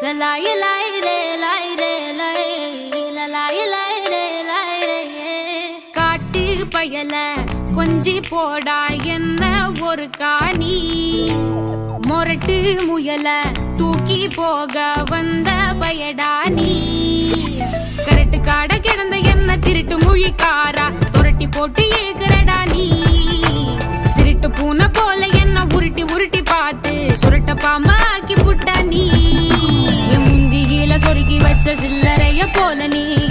லலாய் லாய் ரே லாய் ரே லாய் லலாய் லாய் ரே லாய் ரே காட்டு பயல கொஞ்சி போடா என்ன ஒரு காணி மொரட்டு முயல தூக்கி போக வந்த பயடா நீ கரட்டு காட கிடந்த என்ன திருட்டு முழிக்காரா துரட்டி போட்டு ஏகுறடா நீ திருட்டு பூனை போல என்ன உருட்டி உருட்டி பார்த்து சுருட்ட பாம்பா ஆக்கி புட்டா நீ என் முந்தியில சொருகி வச்ச சில்லறைய போல நீ